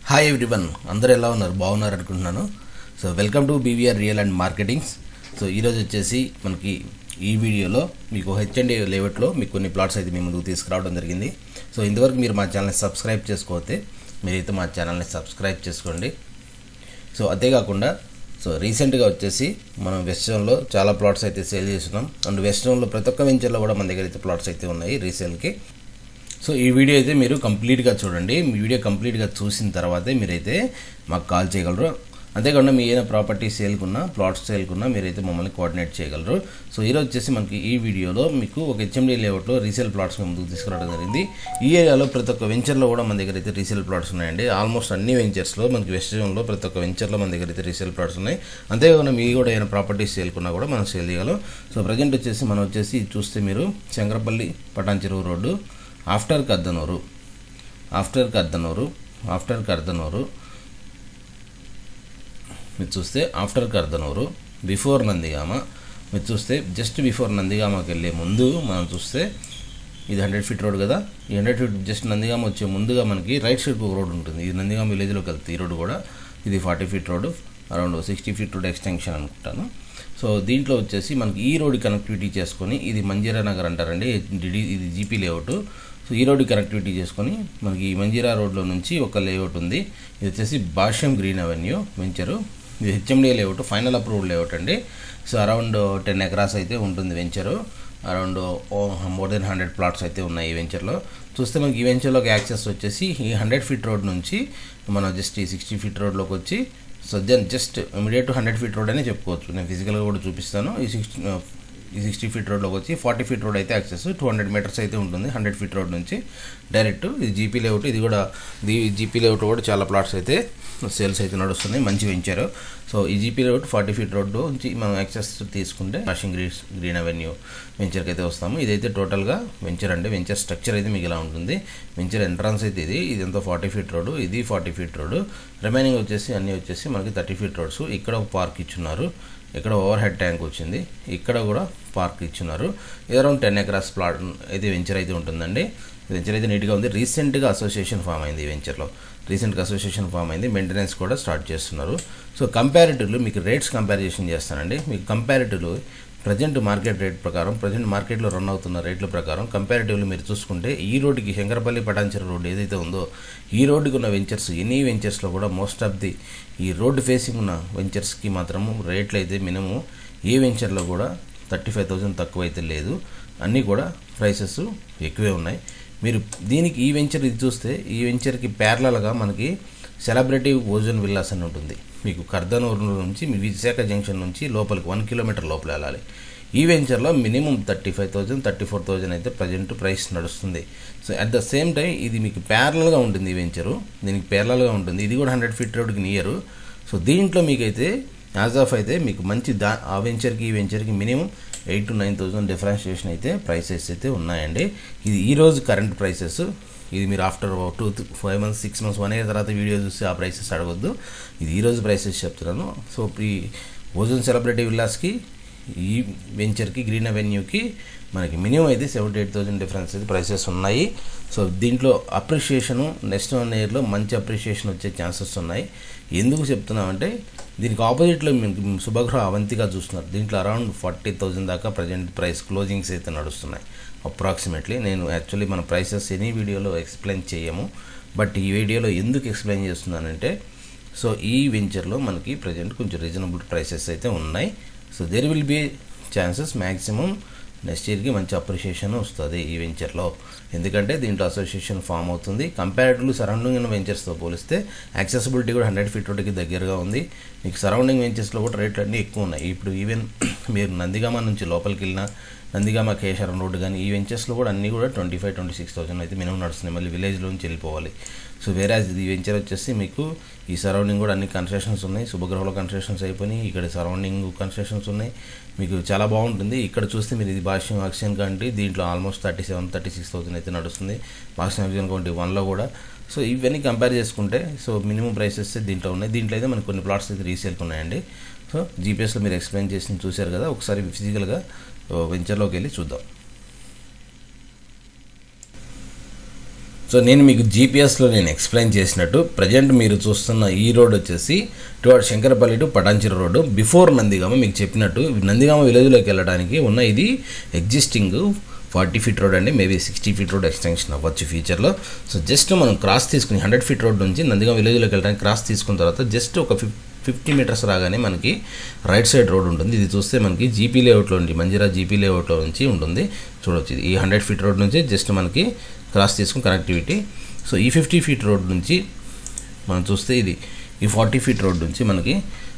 hi everyone అందరూ ఎలా ఉన్నారు బాగున్నారు అనుకుంటున్నాను so welcome to BVR real and marketings so ఈరోజు వచ్చేసి మనకి ఈ వీడియోలో మీకు హెచ్ఎండి లేఅవుట్లో మీకు కొన్ని ప్లాట్స్ అయితే మీ ముందుకు తీసుకురావడం జరిగింది సో ఇంతవరకు మీరు మా ఛానల్ని సబ్స్క్రైబ్ చేసుకోతే మీరైతే మా ఛానల్ని సబ్స్క్రైబ్ చేసుకోండి సో అంతేకాకుండా సో రీసెంట్గా వచ్చేసి మనం వెస్టర్న్లో చాలా ప్లాట్స్ అయితే సేల్ చేస్తున్నాం అండ్ వెస్టర్న్లో ప్రతి ఒక్క వెంచర్లో కూడా మన దగ్గర అయితే ప్లాట్స్ అయితే ఉన్నాయి రీసేల్కి సో ఈ వీడియో అయితే మీరు కంప్లీట్గా చూడండి మీ వీడియో కంప్లీట్గా చూసిన తర్వాతే మీరైతే మాకు కాల్ చేయగలరు అంతేకాకుండా మీ ఏదైనా ప్రాపర్టీ సేల్కున్నా ప్లాట్స్ సేల్కున్నా మీరైతే మమ్మల్ని కోఆర్డినేట్ చేయగలరు సో ఈరోజు వచ్చేసి మనకి ఈ వీడియోలో మీకు ఒక హెచ్ఎండి లేఅవుట్లో రీసేల్ ప్లాట్స్ ముందుకు తీసుకురావడం జరిగింది ఈ ఏరియాలో ప్రతి ఒక్క వెంచర్లో కూడా మన దగ్గర అయితే రీసేల్ ప్లాట్స్ ఉన్నాయండి ఆల్మోస్ట్ అన్ని వెంచర్స్లో మనకి వెస్ట్ జోన్లో ప్రతి ఒక్క వెంచర్లో మన దగ్గర అయితే రీసేల్ ప్లాట్స్ ఉన్నాయి అంతేకాకుండా మీ కూడా ఏదైనా ప్రాపర్టీస్ సేల్కున్నా కూడా మనం సేల్ చేయగలం సో ప్రజెంట్ వచ్చేసి మనం వచ్చేసి ఇది చూస్తే మీరు Shankarpally Patancheru road after Kardanur after Kardanur after Kardanur మీరు చూస్తే ఆఫ్టర్ కర్దనూరు బిఫోర్ నందిగామ మీరు చూస్తే జస్ట్ బిఫోర్ నందిగామకి వెళ్ళే ముందు మనం చూస్తే ఇది హండ్రెడ్ ఫీట్ రోడ్ కదా ఈ హండ్రెడ్ ఫీట్ జస్ట్ నందిగామ వచ్చే ముందుగా మనకి రైట్ సైడ్కి ఒక రోడ్ ఉంటుంది ఇది నందిగామ విలేజ్లోకి వెళ్తుంది ఈ రోడ్ కూడా ఇది forty feet road around sixty feet road extension అనుకుంటాను సో దీంట్లో వచ్చేసి మనకి ఈ రోడ్ కనెక్టివిటీ చేసుకొని ఇది మంజీరా నగర్ అంటారండి ఇది ఇది జీపీ లేఅవుట్ సో ఈ రోడ్డు కనెక్టివిటీ చేసుకొని మనకి ఈ మంజీరా రోడ్లో నుంచి ఒక లేఅవుట్ ఉంది ఇది వచ్చేసి భాష్యం గ్రీన్ అవెన్యూ వెంచరు ఇది HMD layout final approved layout అండి సో అరౌండ్ టెన్ ఎకరాస్ అయితే ఉంటుంది venture around more than hundred plots అయితే ఉన్నాయి ఈ వెంచర్లో చూస్తే మనకి ఈ వెంచర్లోకి యాక్సెస్ వచ్చేసి ఈ హండ్రెడ్ ఫీట్ రోడ్ నుంచి మనం జస్ట్ ఈ సిక్స్టీ ఫీట్ రోడ్లోకి వచ్చి so then just immediate hundred feet road అనే చెప్పుకోవచ్చు నేను ఫిజికల్గా కూడా చూపిస్తాను ఈ సిక్స్టీ ఈ సిక్స్టీ ఫీట్ రోడ్లోకి వచ్చి ఫార్టీ ఫీట్ రోడ్ అయితే యాక్సెస్ టూ హండ్రెడ్ మీటర్స్ అయితే ఉంటుంది హండ్రెడ్ ఫీట్ రోడ్ నుంచి డైరెక్ట్ ఇది జీపీ లేఅవుట్ ఇది కూడా ఇది జీపీ లేఅవుట్ కూడా చాలా ప్లాట్స్ అయితే సేల్స్ అయితే నడుస్తున్నాయి మంచి వెంచారు సో ఈ GP layout forty feet road నుంచి మనం యాక్సెస్ తీసుకుంటే వాషింగ్ గ్రీన్ గ్రీన్ అవెన్యూ వెంచర్కి అయితే వస్తాము ఇదైతే టోటల్గా వెంచర్ అండి వెంచర్ స్ట్రక్చర్ అయితే మీకు ఇలా ఉంటుంది వెంచర్ ఎంట్రన్స్ అయితే ఇది ఇదంతా ఫార్టీ ఫీట్ రోడ్ ఇది ఫార్టీ ఫీట్ రోడ్ రిమైనింగ్ వచ్చేసి అన్నీ వచ్చేసి మనకి థర్టీ ఫీట్ రోడ్స్ ఇక్కడ ఒక పార్క్ ఇచ్చున్నారు ఇక్కడ ఓవర్ హెడ్ ట్యాంక్ వచ్చింది ఇక్కడ కూడా పార్క్ ఇచ్చున్నారు ఇది అరౌండ్ టెన్ ఎకరాస్ ప్లాట్ అయితే వెంచర్ అయితే ఉంటుందండి వెంచర్ అయితే నీట్గా ఉంది రీసెంట్గా అసోసియేషన్ ఫామ్ అయింది ఈ వెంచర్లో రీసెంట్గా అసోసియేషన్ ఫామ్ అయింది మెయింటెనెన్స్ కూడా స్టార్ట్ చేస్తున్నారు సో కంపారిటివ్లు మీకు రేట్స్ కంపారిజేషన్ చేస్తానండి మీకు కంపారిటివ్లు ప్రజెంట్ మార్కెట్ రేట్ ప్రకారం ప్రజెంట్ మార్కెట్లో రన్ అవుతున్న రేట్ల ప్రకారం కంపారిటివ్లు మీరు చూసుకుంటే ఈ రోడ్డుకి శంకరపల్లి పటాన్చెరు రోడ్ ఏదైతే ఉందో ఈ రోడ్డుకి ఉన్న వెంచర్స్ ఎనీ వెంచర్స్లో కూడా మోస్ట్ ఆఫ్ ది ఈ రోడ్డు ఫేసింగ్ ఉన్న వెంచర్స్కి మాత్రము రేట్లు అయితే మినిమం ఏ వెంచర్లో కూడా థర్టీ ఫైవ్ థౌజండ్ తక్కువ అయితే లేదు అన్నీ కూడా ప్రైసెస్ ఎక్కువే ఉన్నాయి మీరు దీనికి ఈ వెంచర్ ఇది చూస్తే ఈ వెంచర్కి ప్యారలల్గా మనకి సెలబ్రిటీ ఓజన్ విల్లాస్ అని ఉంటుంది మీకు కర్దనూరు నుంచి మీ విశాఖ జంక్షన్ నుంచి లోపలికి వన్ కిలోమీటర్ లోపల వెళ్ళాలి ఈ వెంచర్లో minimum thirty five thousand thirty four thousand అయితే ప్రజెంట్ ప్రైస్ నడుస్తుంది so at the same time ఇది మీకు ప్యారలల్గా ఉంటుంది ఈ వెంచరు దీనికి ప్యారలల్గా ఉంటుంది ఇది కూడా హండ్రెడ్ ఫీట్ రోడ్కి నియరు సో దీంట్లో మీకైతే యాజ్ ఆఫ్ అయితే మీకు మంచి దా ఆ వెంచర్కి ఈ వెంచర్కి minimum eight to nine thousand differentiation అయితే ప్రైసెస్ అయితే ఉన్నాయండి ఇది ఈరోజు కరెంట్ ప్రైసెస్ ఇది మీరు after two five months six months one year తర్వాత వీడియో చూసి ఆ ప్రైసెస్ అడగొద్దు ఇది ఈరోజు ప్రైసెస్ చెప్తున్నాను సో ఈ ఓజోన్ సెలబ్రిటీ విల్లాస్కి ఈ వెంచర్కి గ్రీన్ అవెన్యూకి మనకి మినిమం అయితే సెవెంటీ ఎయిట్ థౌసండ్ డిఫరెన్స్ అయితే ప్రైసెస్ ఉన్నాయి సో దీంట్లో అప్రిషియేషను నెక్స్ట్ వన్ ఇయర్లో మంచి అప్రిషియేషన్ వచ్చే ఛాన్సెస్ ఉన్నాయి ఎందుకు చెప్తున్నామంటే దీనికి ఆపోజిట్లో మీకు శుభగృహ అవంతిగా చూస్తున్నారు దీంట్లో అరౌండ్ ఫార్టీ థౌజండ్ దాకా ప్రజెంట్ ప్రైస్ క్లోజింగ్స్ అయితే నడుస్తున్నాయి అప్రాక్సిమేట్లీ నేను యాక్చువల్లీ మన ప్రైసెస్ ఎనీ వీడియోలో ఎక్స్ప్లెయిన్ చేయము బట్ ఈ వీడియోలో ఎందుకు ఎక్స్ప్లెయిన్ చేస్తున్నానంటే సో ఈ వెంచర్లో మనకి ప్రజెంట్ కొంచెం రీజనబుల్ ప్రైసెస్ అయితే ఉన్నాయి so there will be chances maximum next ఇయర్కి మంచి అప్రిషియేషన్ వస్తుంది ఈ వెంచర్లో ఎందుకంటే దీంట్లో అసోసియేషన్ ఫామ్ అవుతుంది కంపారిటివ్లీ సరౌండింగ్ ఉన్న వెంచర్స్తో పోలిస్తే యాక్సెసిబిలిటీ కూడా హండ్రెడ్ ఫీట్ రోడ్కి దగ్గరగా ఉంది మీకు సరౌండింగ్ వెంచర్స్లో కూడా రేట్లు అన్నీ ఎక్కువ ఉన్నాయి ఇప్పుడు ఈవెన్ మీరు నందిగామ నుంచి లోపలికి వెళ్ళినా నందిగామ కేశరం రోడ్డు కానీ ఈ వెంచర్స్లో కూడా అన్నీ కూడా twenty five twenty six thousand అయితే మినిమం నడుస్తున్నాయి మళ్ళీ విలేజ్లో నుంచి వెళ్ళిపోవాలి సో వేరే ఈ వెంచర్ వచ్చేసి మీకు ఈ సరౌండింగ్ కూడా అన్ని కన్స్ట్రక్షన్స్ ఉన్నాయి శుభగ్రహంలో కన్స్ట్రక్షన్స్ అయిపోయినాయి ఇక్కడ సరౌండింగ్ కన్స్ట్రక్షన్స్ ఉన్నాయి మీకు చాలా బాగుంటుంది ఇక్కడ చూస్తే మీరు ఇది భాష్యం ఆక్సిజన్ కంటే దీంట్లో almost thirty seven thirty six thousand అయితే నడుస్తుంది భాష్యం ఆక్సిజన్ కంటే వన్లో కూడా సో ఇవన్నీ కంపేర్ చేసుకుంటే సో మినిమం ప్రైసెస్ దీంట్లో ఉన్నాయి దీంట్లో అయితే మనకి కొన్ని ప్లాట్స్ అయితే రీసేల్కి ఉన్నాయండి సో జీపీఎస్లో మీరు ఎక్స్ప్లెయిన్ చేసి చూశారు కదా ఒకసారి ఫిజికల్గా వెంచర్లోకి వెళ్ళి చూద్దాం సో నేను మీకు జీపీఎస్లో నేను ఎక్స్ప్లెయిన్ చేసినట్టు ప్రజెంట్ మీరు చూస్తున్న ఈ రోడ్ వచ్చేసి toward Shankarpally to Patancheru road before Nandigama మీకు చెప్పినట్టు నందిగామ విలేజ్లోకి వెళ్ళడానికి ఉన్న ఇది ఎగ్జిస్టింగ్ ఫార్టీ ఫీట్ రోడ్ అండి maybe sixty feet road extension అవ్వచ్చు ఫ్యూచర్లో సో జస్ట్ మనం క్రాస్ తీసుకుని హండ్రెడ్ ఫీట్ రోడ్ నుంచి నందిగామ విలేజ్లోకి వెళ్ళడానికి క్రాస్ తీసుకున్న తర్వాత జస్ట్ ఒక ఫిఫ్ ఫిఫ్టీ మీటర్స్ రాగానే మనకి రైట్ సైడ్ రోడ్ ఉంటుంది ఇది చూస్తే మనకి జీపీ లేఅవుట్లో నుంచి మంజిరా జీపీ లేఅవుట్లో నుంచి ఉంటుంది చూడొచ్చు ఇది ఈ హండ్రెడ్ ఫీట్ రోడ్ నుంచి జస్ట్ మనకి క్రాస్ తీసుకుని కనెక్టివిటీ సో ఈ ఫిఫ్టీ ఫీట్ రోడ్ నుంచి మనం చూస్తే ఇది ఈ ఫార్టీ ఫీట్ రోడ్ నుంచి మనకి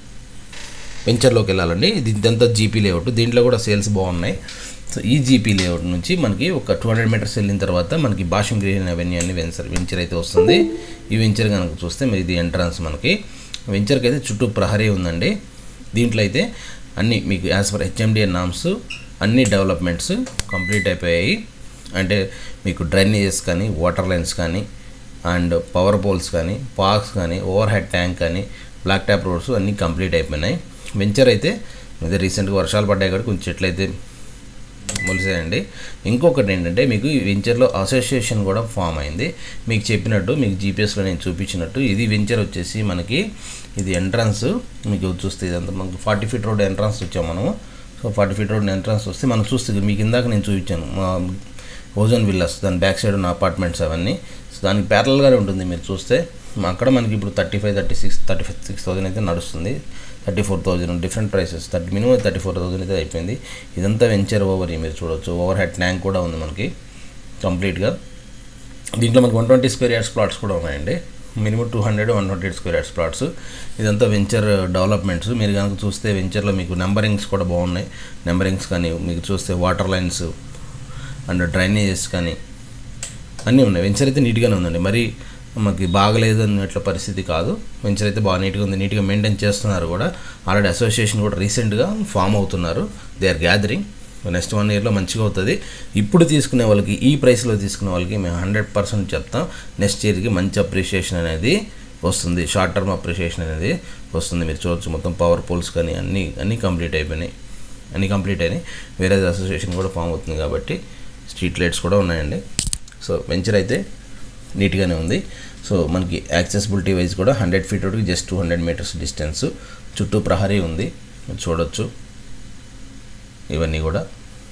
వెంచర్లోకి వెళ్ళాలండి ఇది ఇదంతా జీపీ లేఅవుట్ దీంట్లో కూడా సేల్స్ బాగున్నాయి సో ఈ జీపీ లేఅవుట్ నుంచి మనకి ఒక టూ హండ్రెడ్ మీటర్స్ వెళ్ళిన తర్వాత మనకి భాషం గ్రీన్ అవెన్యూ అని వెంచర్ వెంచర్ అయితే వస్తుంది ఈ వెంచర్ కనుక చూస్తే మరి ఇది ఎంట్రన్స్ మనకి వెంచర్కి అయితే చుట్టూ ప్రహరీ ఉందండి దీంట్లో అయితే అన్ని మీకు యాజ్ పర్ హెచ్ఎండిఎన్ నామ్స్ అన్ని డెవలప్మెంట్స్ కంప్లీట్ అయిపోయాయి అంటే మీకు డ్రైనేజెస్ కానీ వాటర్ లైన్స్ కానీ అండ్ పవర్ పోల్స్ కానీ పార్క్స్ కానీ ఓవర్ హెడ్ ట్యాంక్ కానీ బ్లాక్ ట్యాప్ రోడ్స్ అన్నీ కంప్లీట్ అయిపోయినాయి వెంచర్ అయితే అదే రీసెంట్గా వర్షాలు పడ్డాయి కాబట్టి కొంచెం చెట్లు అయితే మొలిసాయండి ఇంకొకటి ఏంటంటే మీకు ఈ వెంచర్లో అసోసియేషన్ కూడా ఫామ్ అయింది మీకు చెప్పినట్టు మీకు జీపీఎస్లో నేను చూపించినట్టు ఇది వెంచర్ వచ్చేసి మనకి ఇది ఎంట్రన్స్ మీకు చూస్తే ఇదంతా మనకి ఫార్టీ ఫీట్ రోడ్ ఎంట్రన్స్ వచ్చాం మనము so forty feet road entrance వస్తే మనం చూస్తే మీకు ఇందాక నేను చూపించాను మా ఓజోన్ విల్లాస్ దాని బ్యాక్ సైడ్ ఉన్న అపార్ట్మెంట్స్ అవన్నీ సో దానికి ప్యారల్గానే ఉంటుంది మీరు చూస్తే మా అక్కడ మనకి ఇప్పుడు thirty five thirty six thirty five six thousand అయితే నడుస్తుంది thirty four thousand different prices thirty minimum thirty four thousand అయితే అయిపోయింది ఇదంతా వెంచర్ ఓవర్ మీరు చూడొచ్చు ఓవర్ హెడ్ ట్యాంక్ కూడా ఉంది మనకి కంప్లీట్గా దీంట్లో మనకి one twenty square yards plots కూడా ఉన్నాయండి minimum two hundred one twenty square yards plots ఇదంతా వెంచర్ డెవలప్మెంట్స్ మీరు కనుక చూస్తే వెంచర్లో మీకు నెంబరింగ్స్ కూడా బాగున్నాయి నెంబరింగ్స్ కానీ మీకు చూస్తే వాటర్ లైన్స్ అండ్ డ్రైనేజెస్ కానీ అన్నీ ఉన్నాయి వెంచర్ అయితే నీట్గానే ఉందండి మరి మనకి బాగలేదు అన్నట్ల పరిస్థితి కాదు వెంచర్ అయితే బాగా నీట్గా ఉంది నీట్గా మెయింటైన్ చేస్తున్నారు కూడా ఆల్రెడీ అసోసియేషన్ కూడా రీసెంట్గా ఫామ్ అవుతున్నారు they are gathering next one ఇయర్లో మంచిగా అవుతుంది ఇప్పుడు తీసుకునే వాళ్ళకి ఈ ప్రైస్లో తీసుకునే వాళ్ళకి మేము హండ్రెడ్ పర్సెంట్ చెప్తాం నెక్స్ట్ ఇయర్కి మంచి అప్రిషియేషన్ అనేది వస్తుంది షార్ట్ టర్మ్ అప్రిషియేషన్ అనేది వస్తుంది మీరు చూడొచ్చు మొత్తం పవర్ పోల్స్ కానీ అన్నీ అన్నీ కంప్లీట్ అయిపోయినాయి అన్నీ కంప్లీట్ అయినాయి వేరే అసోసియేషన్ కూడా ఫామ్ అవుతుంది కాబట్టి స్ట్రీట్ లైట్స్ కూడా ఉన్నాయండి సో వెంచర్ అయితే నీట్గానే ఉంది సో మనకి యాక్సెసిబిలిటీ వైజ్ కూడా హండ్రెడ్ ఫీట్ ఒకటి just two hundred meters distance చుట్టూ ప్రహరీ ఉంది మీరు చూడొచ్చు ఇవన్నీ కూడా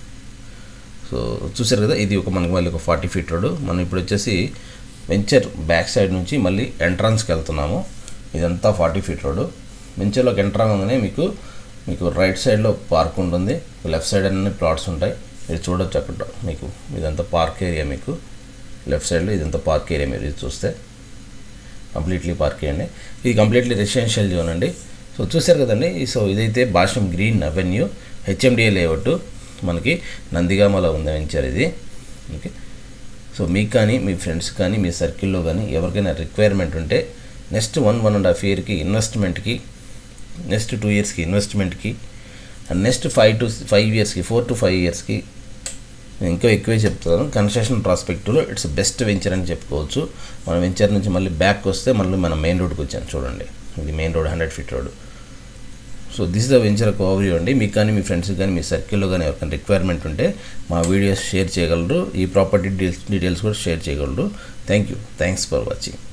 సో చూసారు కదా ఇది ఒక మనకి మళ్ళీ ఒక ఫార్టీ ఫీట్ రోడ్ మనం ఇప్పుడు వచ్చేసి వెంచర్ బ్యాక్ సైడ్ నుంచి మళ్ళీ ఎంట్రన్స్కి వెళ్తున్నాము ఇదంతా ఫార్టీ ఫీట్ రోడ్ వెంచర్లోకి ఎంటర్ అవ్వగానే మీకు మీకు రైట్ సైడ్లో పార్క్ ఉంటుంది లెఫ్ట్ సైడ్ అన్ని ప్లాట్స్ ఉంటాయి మీరు చూడొచ్చు అక్కడ మీకు ఇదంతా పార్క్ ఏరియా మీకు లెఫ్ట్ సైడ్లో ఇదంతా పార్క్ ఏరియా మీరు ఇది చూస్తే కంప్లీట్లీ పార్క్ అండి ఇది కంప్లీట్లీ రెసిడెన్షియల్ జోన్ అండి సో చూశారు కదండి సో ఇదైతే Bhashyam green avenue HMDA layout మనకి నందిగామలో ఉంది వెంచర్ ఇది ఓకే సో మీకు కానీ మీ ఫ్రెండ్స్ కానీ మీ సర్కిల్లో కానీ ఎవరికైనా రిక్వైర్మెంట్ ఉంటే next one one and half ఇయర్కి ఇన్వెస్ట్మెంట్కి నెక్స్ట్ టూ ఇయర్స్కి ఇన్వెస్ట్మెంట్కి and next five to five ఇయర్స్కి ఫోర్ టు ఫైవ్ ఇయర్స్కి నేను ఇంకా ఎక్కువే చెప్తాను కన్స్ట్రక్షన్ ప్రాస్పెక్టులో ఇట్స్ బెస్ట్ వెంచర్ అని చెప్పుకోవచ్చు మన వెంచర్ నుంచి మళ్ళీ బ్యాక్ వస్తే మళ్ళీ మనం మెయిన్ రోడ్కి వచ్చాను చూడండి ఇది main road hundred feet road so this the venture ఒక ఓవర్ అండి మీకు కానీ మీ ఫ్రెండ్స్ కానీ మీ సర్కిల్లో కానీ ఎవరికైనా రిక్వైర్మెంట్ ఉంటే మా వీడియోస్ షేర్ చేయగలరు ఈ ప్రాపర్టీ డీటెయిల్స్ డీటెయిల్స్ కూడా షేర్ చేయగలరు thank you thanks for watching